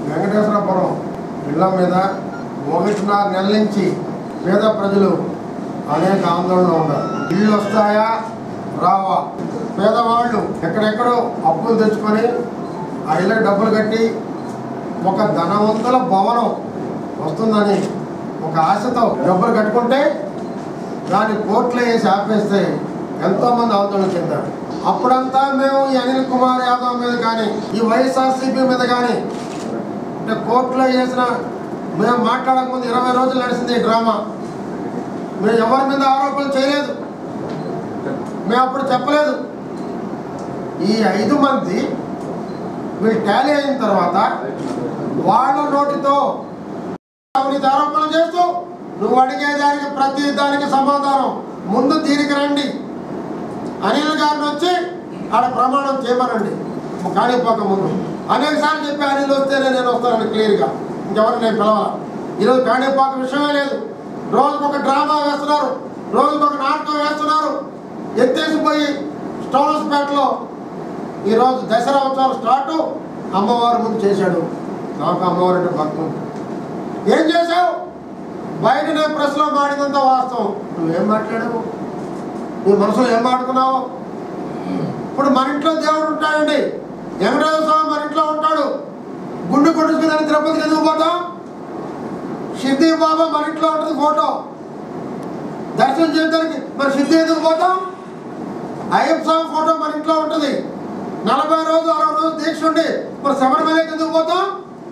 వెంకటేశ్వరపురం ఇళ్ల మీద ఒకటిన్నర నెలల నుంచి పేద ప్రజలు అనేక ఆందోళన ఉన్నారు ఇళ్ళు వస్తాయా రావా పేదవాళ్ళు ఎక్కడెక్కడో అప్పులు తెచ్చుకొని ఆ ఇళ్ళకి డబ్బులు కట్టి ఒక ధనవంతుల భవనం వస్తుందని ఒక ఆశతో డబ్బులు కట్టుకుంటే దాన్ని కోర్టులో వేసి ఆపేస్తే ఎంతోమంది ఆందోళన చెందారు అప్పుడంతా మేము ఈ అనిల్ కుమార్ యాదవ్ మీద కానీ ఈ వైఎస్ఆర్సీపీ మీద కానీ అంటే కోర్టులో చేసిన మేము మాట్లాడకముందు ఇరవై రోజులు నడిచింది ఈ డ్రామా మేము ఎవరి మీద ఆరోపణలు చేయలేదు మేము అప్పుడు చెప్పలేదు ఈ ఐదు మంది వీళ్ళు టాలీ అయిన తర్వాత వాళ్ళ నోటితో అవినీతి ఆరోపణలు చేస్తూ నువ్వు అడిగేదానికి ప్రతి దానికి సమాధానం ముందు దీనికి రండి అనిల్ గారిని వచ్చి ఆడ ప్రమాణం చేయమనండి కాణిపోక ముందు అనేక సార్లు చెప్పి అనిల్ వస్తేనే నేను వస్తానని క్లియర్గా ఇంకెవరు నేను పిలవాల ఈరోజు కాణిపోక విషయమే లేదు రోజుకు ఒక డ్రామా వేస్తున్నారు రోజుకు ఒక నాటకం వేస్తున్నారు ఎత్తేసిపోయి స్టోనస్పేటలో ఈరోజు దసరా ఉత్సవాలు స్టార్ట్ అమ్మవారి ముందు చేశాడు నాకు అమ్మవారి అంటే భక్తం ఏం చేశావు బయట నేను ప్రెస్లో మాడినంత వాస్తవం నువ్వేం మాట్లాడావు నీ మనసులో ఏం మాడుకున్నావు ఇప్పుడు మన ఇంట్లో దేవుడు ఉంటాడండి వెంకటేశ్వర స్వామి మన ఇంట్లో ఉంటాడు గుండు కొట్టుకుని తిరుపతికి ఎందుకు పోతాం సిద్ధి బాబా మన ఇంట్లో ఉంటుంది ఫోటో దర్శనం చేయడానికి మరి సిద్ధి ఎందుకు పోతాం అయ్యప్ప స్వామి ఫోటో మన ఇంట్లో ఉంటుంది నలభై రోజు అరవై రోజు దీక్ష ఉండి మరి శబరిమలకి ఎందుకు పోతాం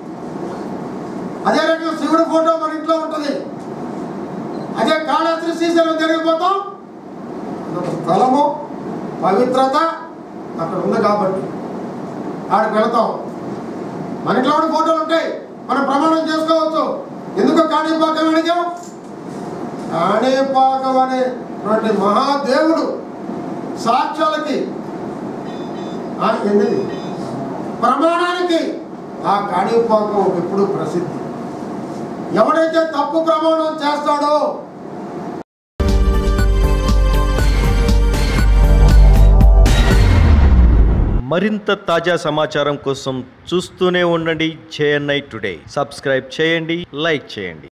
అదే రకంగా శివుడి ఫోటో మన ఇంట్లో ఉంటుంది అదే కాళాద్రి శ్రీశైలం జరిగిపోతాం అదొక స్థలము పవిత్రత అక్కడ ఉంది కాబట్టి ఆడికి వెళతాం మన ఇంట్లో కూడా ఫోటోలు ఉంటాయి మనం ప్రమాణం చేసుకోవచ్చు ఎందుకు కాణిపాకం అడిగాం కాణిపాకం అనేటువంటి మహాదేవుడు సాక్ష్యాలకి ఆ, ఏంటిది ప్రమాణానికి ఆ కాణిపాకం ఎప్పుడు ప్రసిద్ధి ఎవడైతే తప్పు ప్రమాణం చేస్తాడో మరింత తాజా సమాచారం కోసం చూస్తూనే ఉండండి జేఎన్ఐ టుడే సబ్స్క్రైబ్ చేయండి లైక్ చేయండి